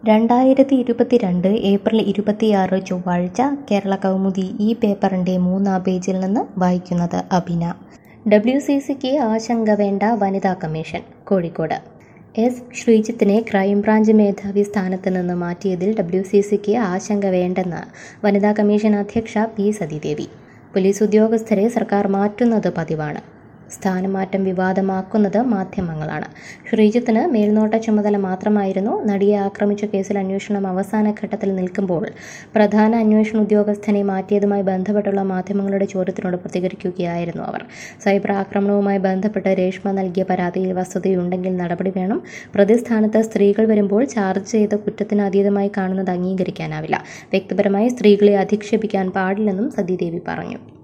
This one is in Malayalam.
രണ്ടായിരത്തി ഇരുപത്തിരണ്ട് ഏപ്രിൽ ഇരുപത്തിയാറ് ചൊവ്വാഴ്ച കേരള കൗമുദി ഈ പേപ്പറിൻ്റെ മൂന്നാം പേജിൽ നിന്ന് വായിക്കുന്നത് അഭിന ഡബ്ല്യു സി സിക്ക് ആശങ്ക വേണ്ട വനിതാ കമ്മീഷൻ കോഴിക്കോട് എസ് ശ്രീജിത്തിനെ ക്രൈംബ്രാഞ്ച് മേധാവി സ്ഥാനത്ത് നിന്ന് മാറ്റിയതിൽ ഡബ്ല്യു സി സിക്ക് ആശങ്ക വേണ്ടെന്ന് വനിതാ കമ്മീഷൻ അധ്യക്ഷ പി സതീദേവി പോലീസ് ഉദ്യോഗസ്ഥരെ സർക്കാർ മാറ്റുന്നത് പതിവാണ് സ്ഥാനമാറ്റം വിവാദമാക്കുന്നത് മാധ്യമങ്ങളാണ് ശ്രീജിത്തിന് മേൽനോട്ട ചുമതല മാത്രമായിരുന്നു നടിയെ ആക്രമിച്ച കേസിൽ അന്വേഷണം അവസാന ഘട്ടത്തിൽ നിൽക്കുമ്പോൾ പ്രധാന അന്വേഷണ ഉദ്യോഗസ്ഥനെ മാറ്റിയതുമായി ബന്ധപ്പെട്ടുള്ള മാധ്യമങ്ങളുടെ ചോദ്യത്തിനോട് പ്രതികരിക്കുകയായിരുന്നു അവർ സൈബർ ആക്രമണവുമായി ബന്ധപ്പെട്ട് രേഷ്മ നൽകിയ പരാതിയിൽ വസ്തുതയുണ്ടെങ്കിൽ നടപടി വേണം പ്രതിസ്ഥാനത്ത് സ്ത്രീകൾ വരുമ്പോൾ ചാർജ് ചെയ്ത കുറ്റത്തിന് അതീതമായി കാണുന്നത് അംഗീകരിക്കാനാവില്ല വ്യക്തിപരമായി സ്ത്രീകളെ അധിക്ഷേപിക്കാൻ പാടില്ലെന്നും സതീദേവി പറഞ്ഞു